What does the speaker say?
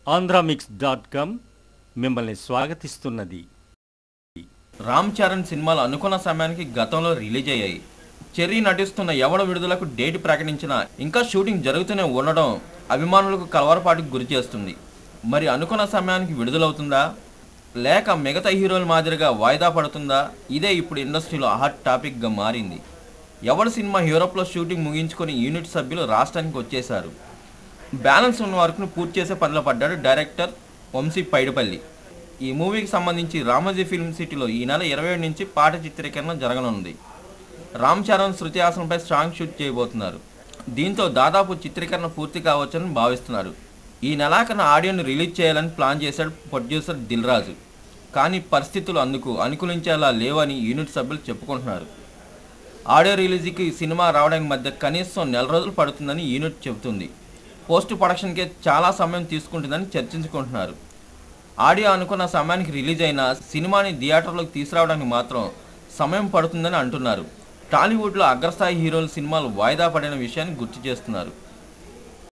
Andhramix dot com మిమ్మల్ని స్వాగతిస్తున్నది రామ్ చరణ్ సినిమాలు అనుకున్న సమయానికి గతంలో రిలీజ్ అయ్యాయి చెర్రీ నటిస్తున్న ఎవడ విడుదలకు డేట్ ప్రకటించినా ఇంకా షూటింగ్ జరుగుతూనే ఉండడం అభిమానులకు కలవరపాటుకు గురి చేస్తుంది మరి అనుకున్న సమయానికి విడుదలవుతుందా లేక మిగతా హీరోల మాదిరిగా వాయిదా పడుతుందా ఇదే ఇప్పుడు ఇండస్ట్రీలో హాట్ టాపిక్గా మారింది ఎవడ సినిమా యూరోప్లో షూటింగ్ ముగించుకొని యూనిట్ సభ్యులు రాష్ట్రానికి వచ్చేశారు బ్యాలెన్స్ ఉన్న వర్క్ను పూర్తి చేసే పనిలో పడ్డాడు డైరెక్టర్ వంశీ పైడిపల్లి ఈ మూవీకి సంబంధించి రామోజీ ఫిల్మ్ సిటీలో ఈ నెల ఇరవై ఏడు నుంచి పాట చిత్రీకరణ జరగనుంది రామ్ చరణ్ శృతి హాసన్పై సాంగ్ షూట్ చేయబోతున్నారు దీంతో దాదాపు చిత్రీకరణ పూర్తి కావచ్చని భావిస్తున్నారు ఈ నెలాఖరున ఆడియోని రిలీజ్ చేయాలని ప్లాన్ చేశాడు ప్రొడ్యూసర్ దిల్ రాజు కానీ పరిస్థితులు అందుకు అనుకూలించేలా లేవని యూనిట్ సభ్యులు చెప్పుకుంటున్నారు ఆడియో రిలీజ్కి సినిమా రావడానికి మధ్య కనీసం నెల రోజులు పడుతుందని యూనిట్ చెబుతుంది పోస్ట్ ప్రొడక్షన్కే చాలా సమయం తీసుకుంటుందని చర్చించుకుంటున్నారు ఆడియో అనుకున్న సమయానికి రిలీజ్ అయిన సినిమాని థియేటర్లోకి తీసుకురావడానికి మాత్రం సమయం పడుతుందని అంటున్నారు టాలీవుడ్లో అగ్రస్థాయి హీరోల సినిమాలు వాయిదా పడిన విషయాన్ని గుర్తు చేస్తున్నారు